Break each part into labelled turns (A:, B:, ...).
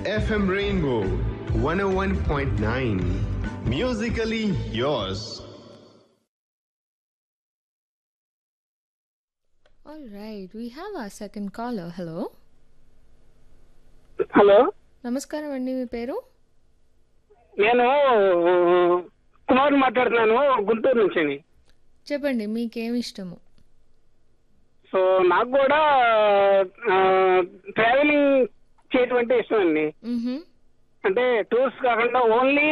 A: FM Rainbow 101.9. Musically yours.
B: All right, we have our second caller. Hello.
C: Hello
B: నమస్కారం అండి మీ పేరు
C: నేను కుమార్ మాట్లాడుతున్నాను గుంటూరు నుంచి
B: చెప్పండి మీకేం ఇష్టము
C: సో నాకు కూడా ట్రావెలింగ్ చేయటం అంటే ఇష్టం అండి
B: మ్హూ.
C: అంటే టూర్స్ కాకుండా ఓన్లీ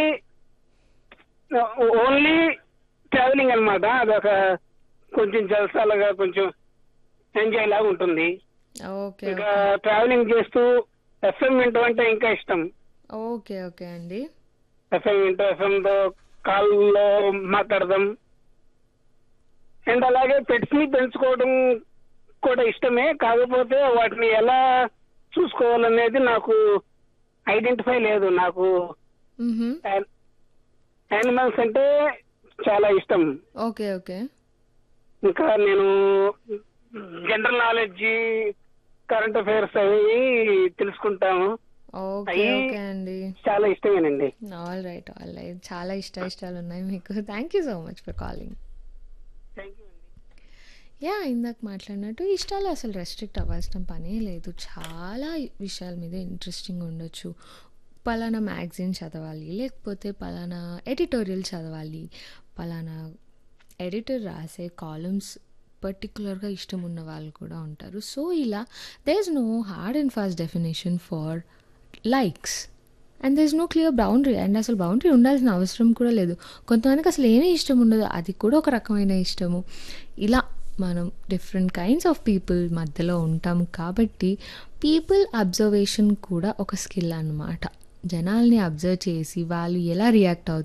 C: ఓన్లీ ట్రావెలింగ్ అన్నమాట అదొక కొంచెం జలసాలుగా కొంచెం ఎంజాయ్ లాగా ఉంటుంది
B: ఓకే
C: ఇంకా ట్రావెలింగ్ చేస్తూ ఎఫ్ఎం వింటూ అంటే ఇంకా ఇష్టం
B: ఓకే ఓకే అండి
C: ఎఫ్ఎం వింటూ ఎఫ్ఎం తో కాల్లో మాట్లాడదాం అండ్ అలాగే పెట్స్ ని పెంచుకోవడం కూడా ఇష్టమే కాకపోతే వాటిని ఎలా చూసుకోవాలనేది నాకు ఐడెంటిఫై లేదు నాకు
B: మ్హూ.
C: యానిమల్స్ అంటే చాలా ఇష్టం
B: ఓకే ఓకే
C: ఇంకా నేను జనరల్ నాలెడ్జ్ కరెంట్ అఫైర్స్ అవి తెలుసుకుంటాము
B: ఓకే
C: అయ్యి-
B: ఓకే అండి
C: చాలా ఇష్టమేనండి
B: ఆల్ రైట్ ఆల్ రైట్ చాలా ఇష్ట ఇష్టాలు ఉన్నాయి మీకు thank you so much for calling yeah ఇందాక మాట్లాడినట్టు ఇష్టాలు అసలు రెస్ట్రిక్ట్ అవ్వాల్సిన పనే లేదు చాలా విషయాల మీద ఇంట్రెస్టింగ్ ఉండొచ్చు పలానా మ్యాగజైన్ చదవాలి లేకపోతే పలానా ఎడిటోరియల్ చదవాలి పలానా ఎడిటర్ రాసే కాలమ్స్ పర్టికులర్గా ఇష్టం ఉన్న వాళ్ళు కూడా ఉంటారు సో ఇలా there is no hard and fast definition for likes and there is no clear boundary and అసలు బౌండరీ ఉండాల్సిన అవసరం కూడా లేదు కొంతమందికి అసలు ఏమీ ఇష్టం ఉండదు అది కూడా ఒక రకమైన ఇష్టము ఇలా మనం డిఫరెంట్ కైండ్స్ ఆఫ్ పీపుల్ మధ్యలో ఉంటాం కాబట్టి పీపుల్ అబ్జర్వేషన్ కూడా ఒక స్కిల్ అన్నమాట జనాల్ని అబ్జర్వ్ చేసి వాళ్ళు ఎలా రియాక్ట్ అవుతారు